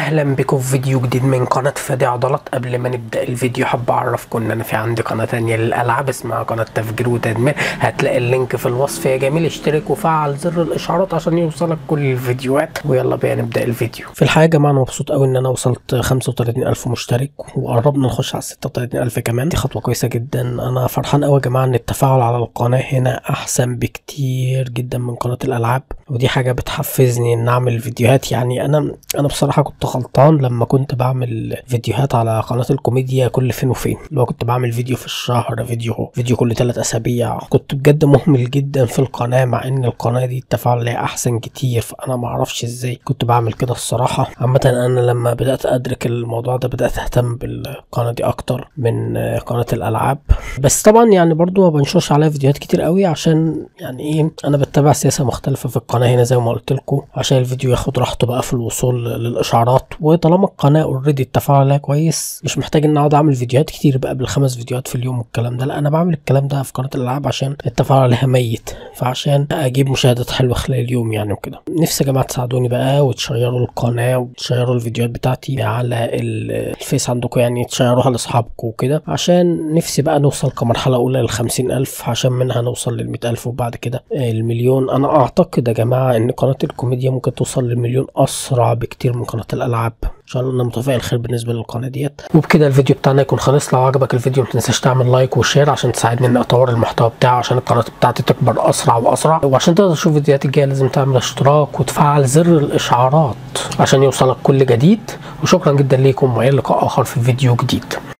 اهلا بكم في فيديو جديد من قناه فادي عضلات قبل ما نبدا الفيديو حابب اعرفكم ان انا في عندي قناه تانية للالعاب اسمها قناه تفجير وتدمير هتلاقي اللينك في الوصف يا جميل اشترك وفعل زر الاشعارات عشان يوصلك كل الفيديوهات ويلا بينا نبدا الفيديو في الحقيقه يا جماعه انا مبسوط قوي ان انا وصلت 35000 مشترك وقربنا نخش على 36000 كمان دي خطوه كويسه جدا انا فرحان قوي يا جماعه ان التفاعل على القناه هنا احسن بكتير جدا من قناه الالعاب ودي حاجه بتحفزني ان اعمل فيديوهات يعني انا انا بصراحه كنت غلطان لما كنت بعمل فيديوهات على قناه الكوميديا كل فين وفين اللي هو كنت بعمل فيديو في الشهر فيديو فيديو كل ثلاث اسابيع كنت بجد مهمل جدا في القناه مع ان القناه دي التفاعل عليها احسن كتير فانا ما اعرفش ازاي كنت بعمل كده الصراحه عامه انا لما بدات ادرك الموضوع ده بدات اهتم بالقناه دي اكتر من قناه الالعاب بس طبعا يعني برضو ما بنشرش عليها فيديوهات كتير قوي عشان يعني ايه انا بتبع سياسه مختلفه في القناه هنا زي ما قلت لكم عشان الفيديو ياخد راحته بقى في الوصول للاشعارات وطالما القناه اوريدي التفاعل عليها كويس مش محتاج ان اقعد اعمل فيديوهات كتير بقى بالخمس فيديوهات في اليوم والكلام ده لا انا بعمل الكلام ده في قناه الالعاب عشان التفاعل عليها ميت فعشان اجيب مشاهدات حلوه خلال اليوم يعني وكده نفسي يا جماعه تساعدوني بقى وتشيروا القناه وتشيروا الفيديوهات بتاعتي على الفيس عندكم يعني تشيروها لاصحابكم وكده عشان نفسي بقى نوصل كمرحله اولى لل 50000 عشان منها نوصل لل 100000 وبعد كده المليون انا اعتقد يا جماعه ان قناه الكوميديا ممكن توصل للمليون اسرع بكتير من قناه الالعاب ان شاء الله انا متفائل خير بالنسبه للقناه ديت وبكده الفيديو بتاعنا يكون خلص لو عجبك الفيديو ما تنساش تعمل لايك وشير عشان تساعدني ان اطور المحتوى بتاعي عشان القناه بتاعتي تكبر اسرع واسرع وعشان تقدر تشوف الفيديوهات الجايه لازم تعمل اشتراك وتفعل زر الاشعارات عشان يوصلك كل جديد وشكرا جدا ليكم والى لقاء اخر في فيديو جديد